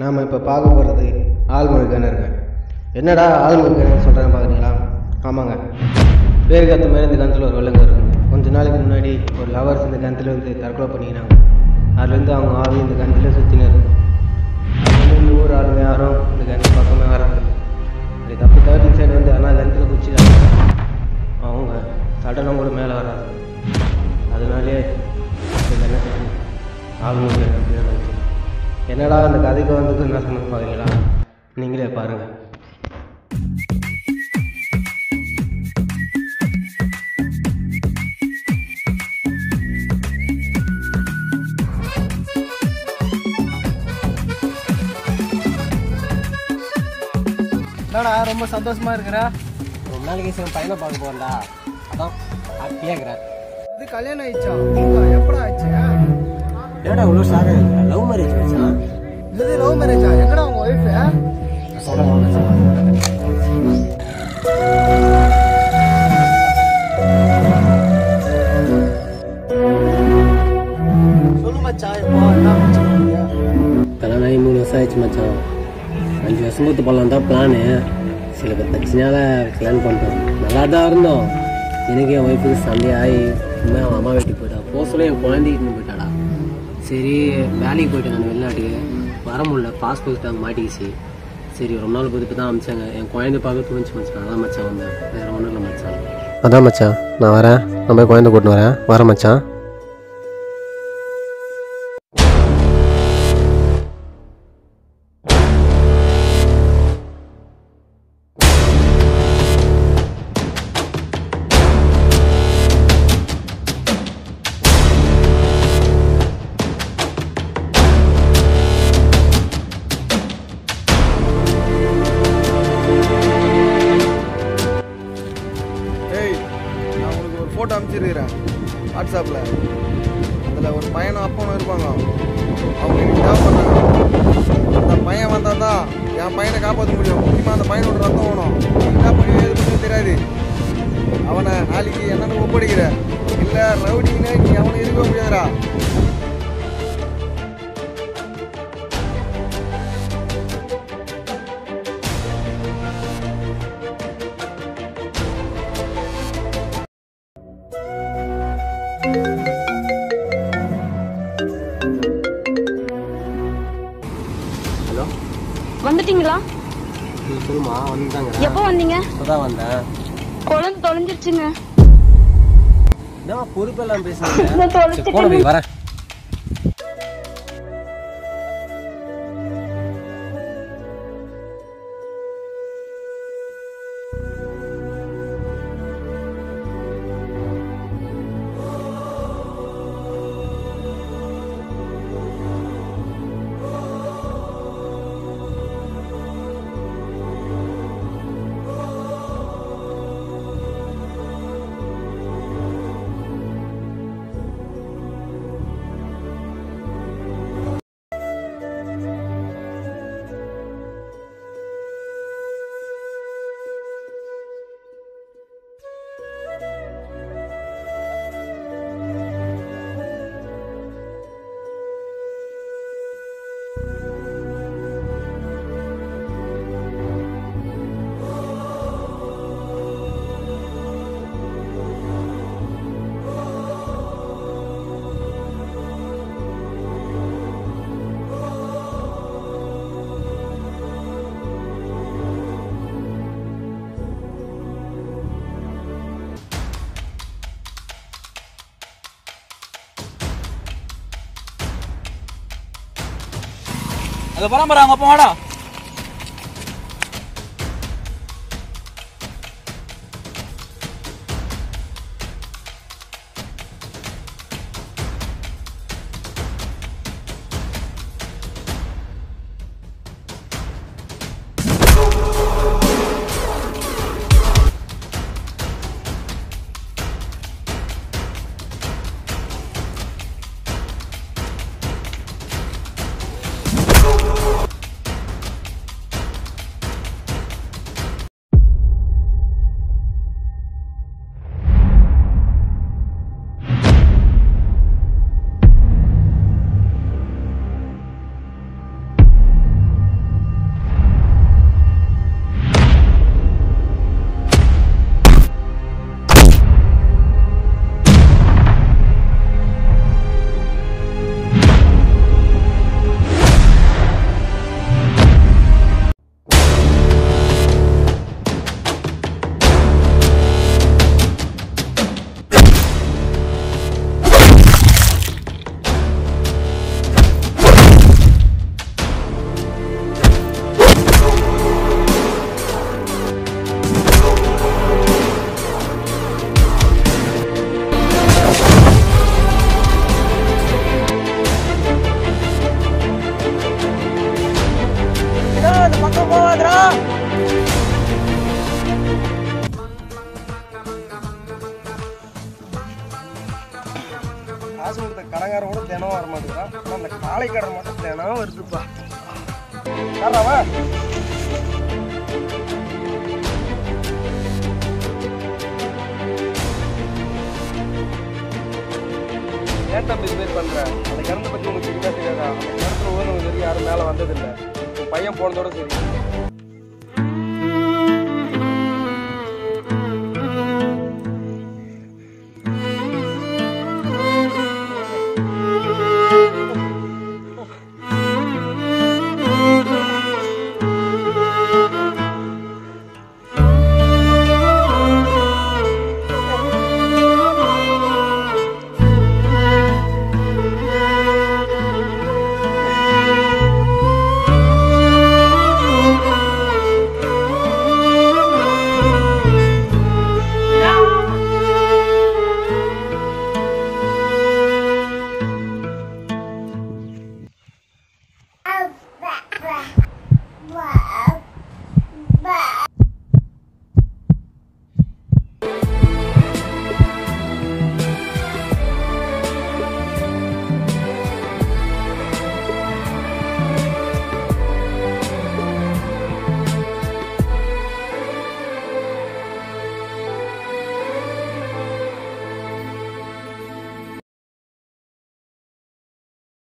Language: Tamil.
நாம் இப்போ பார்க்க போகிறது ஆழ்மொழி கிணறுங்க என்னடா ஆழ்மொழி கிணறு சொல்கிறேன் பார்க்குறீங்களா ஆமாங்க பேருக்கு ஏற்ற மாதிரி இந்த கிணத்துல ஒரு வெள்ளங்க இருக்குங்க கொஞ்ச நாளைக்கு முன்னாடி ஒரு லவர்ஸ் இந்த கிணத்துல வந்து தற்கொலை பண்ணிக்கினாங்க அதுலேருந்து அவங்க ஆவி இந்த கிணத்துல சுற்றினு இருக்கும் அதுலேருந்து இந்த ஊர் ஆளுங்க யாரும் இந்த கிணத்து பக்கமே வரதில்லை அப்படி தப்பு தவிர்த்து சைடு வந்து ஆனால் கிணத்துல குச்சிட்டாங்க அவங்க சடலம் கூட மேலே வராது அதனாலே இந்த கிணத்துக்கு ஆழ்மொழி கிணறு அப்படின்னு நினைச்சேன் என்னடா அந்த கதைக்கு வந்தது என்ன சொன்ன பார்க்குறீங்களா நீங்களே பாருங்கள் என்னடா ரொம்ப சந்தோஷமா இருக்கிற ரொம்ப நாளைக்கு சில பையனை பார்க்க போறேன்டா அதான் ஹாப்பியாக இருக்கிறேன் இது கல்யாணம் ஆயிடுச்சா எப்படா ஆச்சு ஏடா இவ்வளோ சாக லவ் மேரேஜ் வச்சான் இது லவ் மேரேஜா எங்கடா உங்க ஒய்ஃப் சொல்லு மச்சான் இப்போ என்ன மச்சான் கல்யாணம் ஆகி மூணு வருஷம் ஆயிடுச்சு மச்சான் அஞ்சு வருஷம் கொடுத்து போகலாம் தான் பிளானு சில பேர் பிரச்சனையால கல்யாணம் பண்ணிட்டோம் நல்லா தான் இருந்தோம் எனக்கு என் ஒய்ஃபுக்கு சண்டையாகி சும்மா அவன் அம்மா வீட்டுக்கு போயிட்டா போக சொல்ல என் குழந்தைக்கு போயிட்டாடா சரி வேலைக்கு போயிட்டேன் நான் வெளிநாட்டுக்கு வர முடியல பாஸ்போர்ட் அங்கே மாட்டிக்கிச்சு சரி ரொம்ப நாள் பொறுப்பு தான் அமிச்சாங்க என் குழந்தை பார்க்க தோணுச்சு மச்சான் அதான் மச்சான் வந்தேன் வேற ஒன்றும் இல்லை மச்சான் அதான் மச்சான் நான் வரேன் நான் போய் குழந்தை கூட்டின்னு வரேன் வரேன் மச்சான் ஏய் நான் உனக்கு ஒரு ஃபோட்டோ அனுப்பிச்சிருக்கிறேன் வாட்ஸ்அப்பில் அதில் ஒரு பையனும் அப்பனும் இருப்பாங்க அவங்க எனக்கு தேவைப்பட்டாங்க அந்த பையன் வந்தால் தான் என் பையனை காப்பாற்ற முடியும் முக்கியமாக அந்த பையனோட ரத்தம் வேணும் நீ என்ன பண்ணி எது பண்ணி தெரியாது அவனை நாளைக்கு என்னென்னு ஒப்படைக்கிற இல்லை ரவுடிங்கன்னு நீ அவனை இருக்கவே முடியாதுடா ஹலோ வந்துட்டீங்களா சொல்லுமா வந்துட்டாங்க எப்போ வந்தீங்க இப்போதான் வந்தேன் குழந்தை தொலைஞ்சிருச்சுங்க என்னம்மா பொறுப்பெல்லாம் பேசுறீங்க நான் தொலைச்சிட்டேன். போன போய் வரேன் அது பரம்பரை அங்க போடா பாலைக்கடல் மட்டத்துலனா வருதுப்பா யாராவா ஏன் தம்பி இது மாதிரி பண்ற அந்த கிணத்தை பத்தி உங்களுக்கு தெரியுமா தெரியாதா அந்த கிணத்துல ஊர்னவங்க வரைக்கும் யாரும் மேல வந்ததில்லை உன் பையன் போனதோட சரி